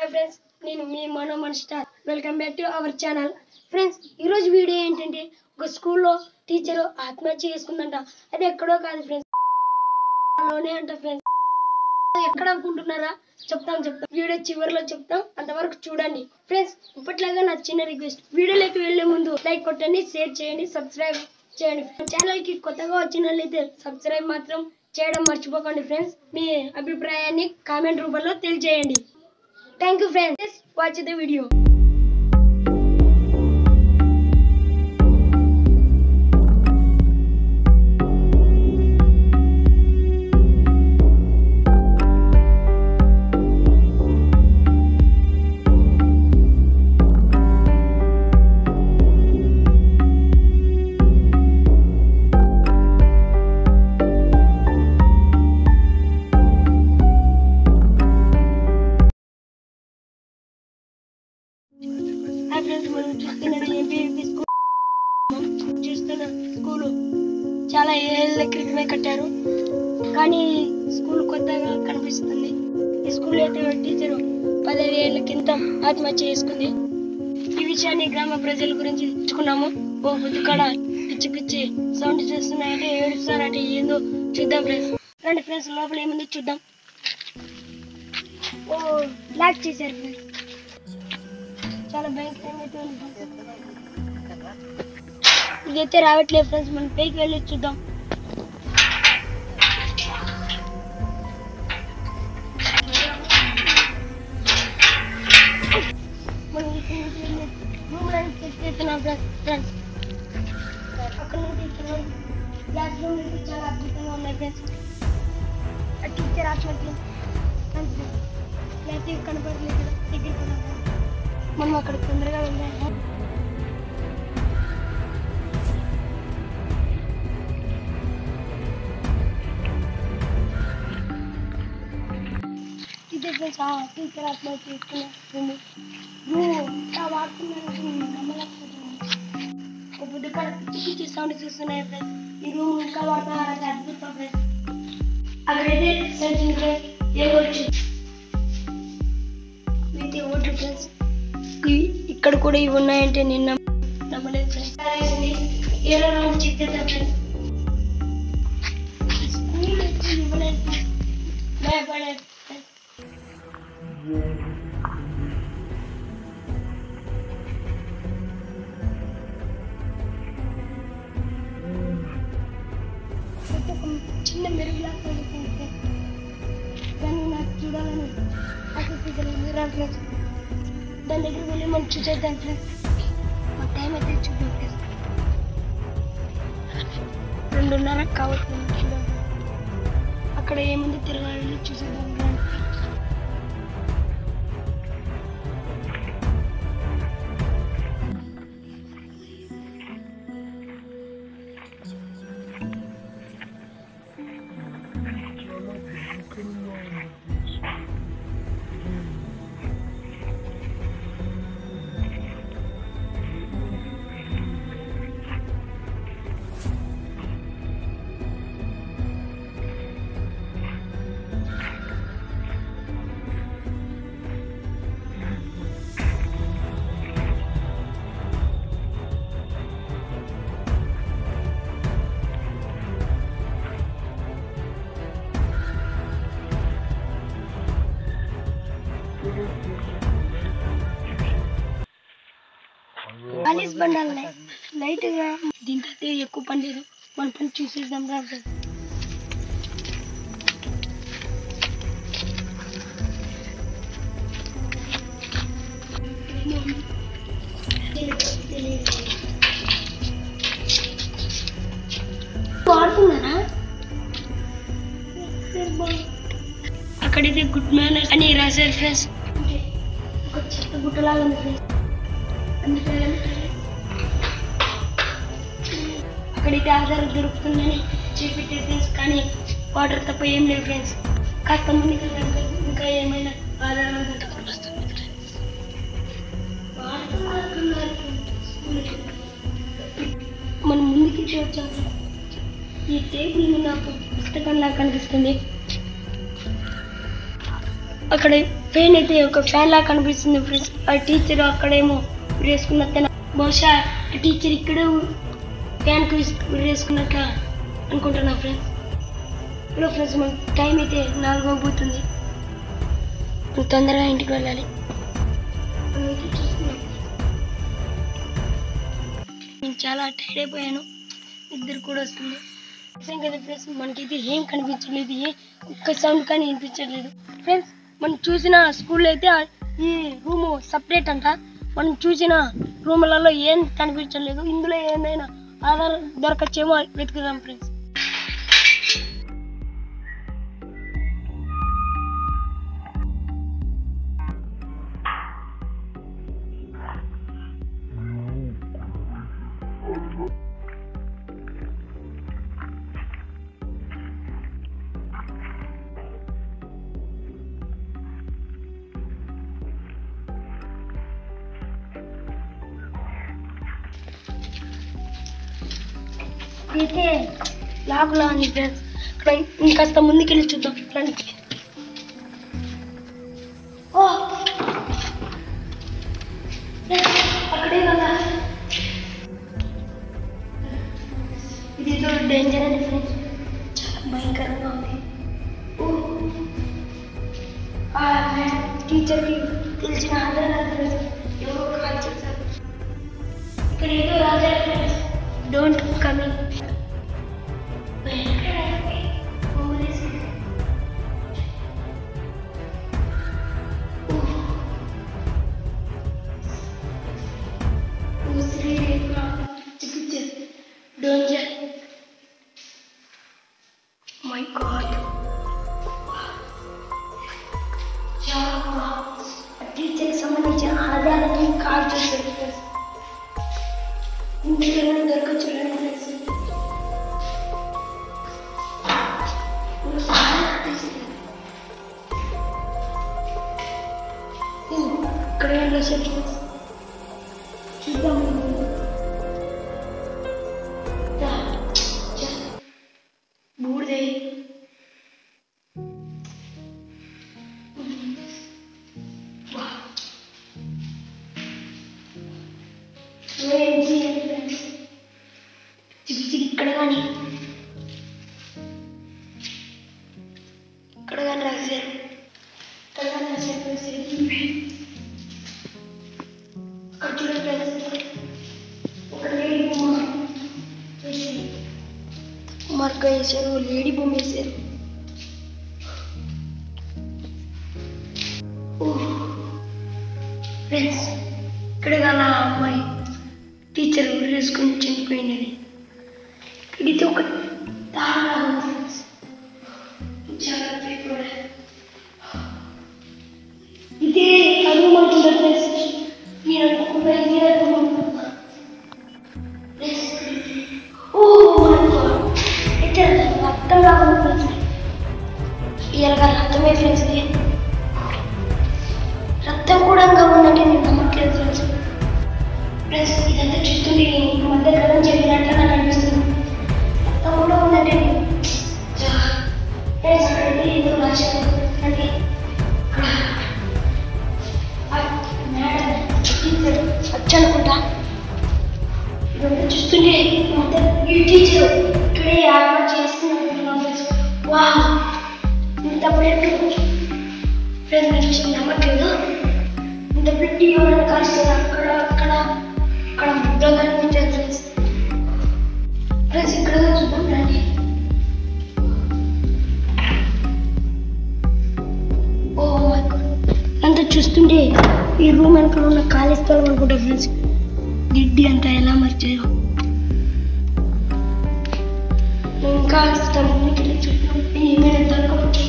Hi friends నేను మీ మనో మన star welcome back to our channel friends ఈరోజు వీడియో ఏంటంటే ఒక స్కూల్లో టీచర్ ఆత్మహత్య చేసుకుందంట అది ఎక్కడో కాదు ఫ్రెండ్స్ లోనే అంట ఫ్రెండ్స్ ఎక్కడ అనుకుంటున్నారా చెప్తాం చెప్తాం వీడియో చివరిలో చెప్తాం అంతవరకు చూడండి ఫ్రెండ్స్ ఇప్పట్లాగా నా చిన్న రిక్వెస్ట్ వీడియోలోకి వెళ్లే ముందు లైక్ కొట్టండి షేర్ చేయండి సబ్స్క్రైబ్ చేయండి ఛానల్ కి కొత్తగా వచ్చిన వాళ్ళైతే సబ్స్క్రైబ్ మాత్రం చేయడం మర్చిపోకండి ఫ్రెండ్స్ మీ అభిప్రాయాన్ని కామెంట్ రూపంలో తెలియజేయండి thank you friends watch the video hi friends మనం చూస్తున్నది ఎంపీపీ స్కూల్ చూస్తున్న స్కూల్ చాలా ఏళ్ళ క్రితమే కట్టారు కానీ స్కూల్ కొత్తగా కనిపిస్తుంది ఈ స్కూల్ అయితే టీచర్ పదిహేను ఏళ్ళ కింద ఆత్మహత్య చేసుకుంది ఈ విషయాన్ని గ్రామ ప్రజల గురించి తెలుసుకున్నాము ఓ బుద్ధికాడ పిచ్చి పిచ్చి సౌండ్ చేస్తున్నాయంటే ఏడుస్తారంటే ఏందో చూద్దాం ఫ్రెండ్స్ రండి ఫ్రెండ్స్ లోపల ఏముందో చూద్దాం ఓ లాక్ చేశారు ఫ్రెండ్స్ చాలా భయంకరంగా అయితే ఉంది ఇదైతే రావట్లేదు ఫ్రెండ్స్ మనం పైకి వెళ్ళి చూద్దాం మనం ఇక్కడ నుంచి వెళ్ళి రూమ్ లో చెక్ చేస్తున్నాం ఫ్రెండ్స్ అక్కడ నుంచి ఇక్కడ క్లాస్ రూమ్ నుంచి చాలా అద్భుతంగా ఉన్నాయి ఫ్రెండ్స్ ఆ టీచర్ ఆత్మహత్య క్లాస్ కనపడలేదు దగ్గర కనపడలేదు మనం అక్కడ తొందరగా వెళ్ళాము ఇదే ఫ్రెండ్స్ ఆ టీచర్ ఆత్మహత్య చేసుకున్నాను నువ్వు ఇంకా వాడుతున్నాను నమ్మలేకపోతున్నాను ఒక బుద్ధి కాడ పిచ్చి పిచ్చి సౌండ్ చూస్తున్నాయి ఫ్రెండ్స్ ఈ రూమ్ ఇంకా వాడుతున్నారంటే అద్భుతం ఫ్రెండ్స్ అక్కడైతే సెంటింగ్ ఫ్రెండ్స్ ఏమొచ్చు అయితే ఓట్లు ఫ్రెండ్స్ ఇవి- ఇక్కడ కూడా ఇవి ఉన్నాయంటే నిన్న నమ్మలేదు ఫ్రెండ్స్ ఏదో రోజు చెక్ చేద్దాం ఫ్రెండ్స్ స్కూల్ వచ్చి ఇవ్వలేదు ఫ్రెండ్స్ భయపడలేదు ఫ్రెండ్స్ అయితే ఒక చిన్న మెరుగులా కనిపిస్తుంది ఫ్రెండ్స్. కానీ నాకు చూడాలని ఆసక్తి కలిగింది రా ఫ్రెండ్స్ దాని దగ్గరికి వెళ్ళి మనం చూసేద్దాం ఫ్రెండ్స్ మా టైం అయితే చూద్దాం ఫ్రెండ్స్ రెండున్నర కావచ్చు మనం చూద్దాం అక్కడ ఏముంది తిరగాలి చూసేద్దాం ఫ్రెండ్స్ పాలిస్ బండాలు లైట్ గా దీంతో అయితే ఎక్కువ పని లేదు మన పని చూసేద్దాం రా ఫ్రెండ్స్ వాడుతున్నారా అక్కడైతే గుడ్ మేనర్స్ అని రాశారు ఫ్రెండ్స్ ఒక చెత్త గుట్టలాగా ఉంది ఫ్రెండ్స్ అందుకని అక్కడైతే ఆధారం దొరుకుతుందని చూపెట్టే ఫ్రెండ్స్ కానీ వాటర్ తప్ప ఏం లేవు ఫ్రెండ్స్ కాస్త ముందుకు కనుక ఇంకా ఏమైనా ఆధారాలు ఉంటే వస్తుంది ఫ్రెండ్స్. వాడుతున్నట్టున్నారు స్కూల్కి. మనం ముందుకి వచ్చాం ఈ టేబుల్ నాకు పుస్తకంలా కనిపిస్తుంది అక్కడ ఫ్యాన్ అయితే ఒక ఫ్యాన్ లాగా కనిపిస్తుంది ఫ్రెండ్స్ ఆ టీచర్ అక్కడేమో వేసుకున్నట్టు బహుశా ఆ టీచర్ ఇక్కడ ఫ్యాన్కి వేసుకున్నట్టు అనుకుంటున్నా ఫ్రెండ్స్ హలో ఫ్రెండ్స్ మన టైం అయితే నాలుగు అయిపోతుంది మనం తొందరగా ఇంటికి వెళ్ళాలి మనమైతే చూస్తున్నాం. నేను చాలా టైర్డ్ అయిపోయాను ఇద్దరు కూడా వస్తుంది నిజం కదా ఫ్రెండ్స్ మనకైతే ఏం కనిపించలేదు ఏ ఒక్క సౌండ్ కానీ వినిపించట్లేదు ఫ్రెండ్స్ మనం చూసిన స్కూల్లో అయితే ఆ- ఈ రూమ్ సపరేట్ అంట మనం చూసిన రూములలో ఏం కనిపించలేదు ఇందులో ఏమైనా ఆధార్ దొరకచ్చేమో వెతుకుదాం ఫ్రెండ్స్ అయితే లాగులా ఉంది ఫ్రెండ్స్ ఇక్కడ ఇంకాస్త ముందుకెళ్ళి చూద్దాం ఫ్రెండ్స్ ఓ ఫ్రెండ్స్, అక్కడే కదా ఇది ఏదో డేంజర్ అని ఫ్రెండ్స్ చాలా భయంకరంగా ఉంది ఓ ఆ టీచర్కి తెలిసిన ఆధారాలు ఫ్రెండ్స్ ఎవరో కాల్ చేశారు ఇక్కడ ఏదో Raja friends don't coming My God. టీచర్కి సంబంధించిన ఆధారాన్ని కాల్ చేశారు ఫ్రెండ్స్ ఇంటికి దొరకచ్చు ఫ్రెండ్స్ ఇక్కడ ఏం రాశారు ఫ్రెండ్స్ చూద్దాం రా. చ. బూడిదే వా. ఏం చేయాలి ఫ్రెండ్స్ చిక్కి చిక్కి ఇక్కడ కానీ ఇక్కడ కానీ రాశారు ఇక్కడ కానీ రాశారు ఫ్రెండ్స్ అక్కడ చూడండి ఫ్రెండ్స్ ఒక లేడీ బొమ్మ వేసి మరక వేశారు లేడీ బొమ్మ వేశారు ఫ్రెండ్స్ ఇక్కడ గల అమ్మాయి టీచర్ వేసుకొని చనిపోయినది ఇది ఒక దారుణంగా ఉంది ఫ్రెండ్స్ చాలా పేపర్ ఇదే అనుకుంటున్నా ఫ్రెండ్స్ మీరు అనుకుంటున్నా ఇదే అనుకుంటున్నా ఫ్రెండ్స్ ఓ మై గాడ్ అయితే రక్తం లాగా ఫ్రెండ్స్ ఇలాగ రక్తమే ఫ్రెండ్స్ ఇది రక్తం కూడా ఇంకా ఉందంటే నేను నమ్మట్లేదు ఫ్రెండ్స్ ఫ్రెండ్స్ ఇదంతా చూస్తుంటే ఈ మధ్య కాలం జరిగినట్లు నాకు అనిపిస్తుంది రక్తం కూడా ఉందంటే నేను చా- ఫ్రెండ్స్ అక్కడైతే ఏదో రాశారు అంటే అక్కడ ఆ మేడం టీచర్ వచ్చి అనుకుంటా ఇదంతా చూస్తుంటే మొత్తం ఈ టీచర్ ఇక్కడే ఏర్పాటు చేసుకున్నాను ఫ్రెండ్స్ వా ఇంత బ్లడ్ ఫ్రెండ్స్ నేను చూసి నమ్మట్లేదు ఇంత బ్లడ్ ఎవరైనా కాల్చారు అక్కడ అక్కడ అక్కడ ముద్ర కనిపించారు ఫ్రెండ్స్ ఫ్రెండ్స్ ఇక్కడ చూద్దాం రండి ఓ మై గాడ్ అంతా చూస్తుంటే ఈ రూమ్ వెనకాల ఉన్న ఖాళీ స్థలం అనుకుంటా ఫ్రెండ్స్ గిడ్డి అంతా ఎలా మర్చారు ఇంకా స్థలం ముందుకు వెళ్ళి చూద్దాం ఏమైనా దొరకవచ్చు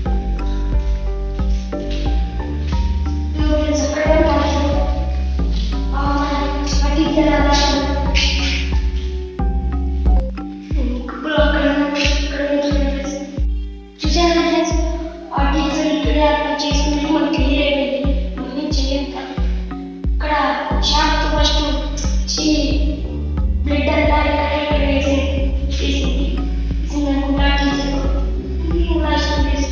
బ్లడ్ అంతా ఇక్కడ ఇక్కడ వేసి వేసింది వేసింది అనుకుంటా టీచర్ రాసిన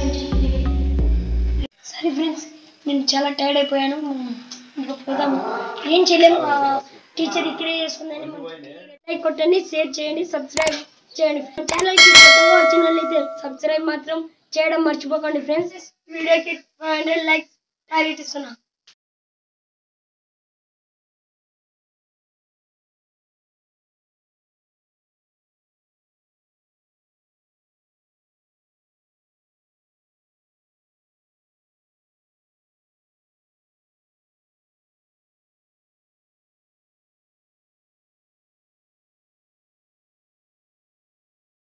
చాలా టైర్డ్ అయిపోయాను ఇంకా పోదాము ఏం చేయలేము టీచర్ ఇక్కడే చేసుకుందని లైక్ కొట్టండి షేర్ చేయండి సబ్స్క్రైబ్ చేయండి ఛానల్కి కొత్తగా వచ్చిన వాళ్ళైతే సబ్స్క్రైబ్ మాత్రం చేయడం మర్చిపోకండి ఫ్రెండ్స్ వీడియోకి ఫైవ్ హండ్రెడ్ లైక్స్ టార్గెట్ ఇస్తున్నా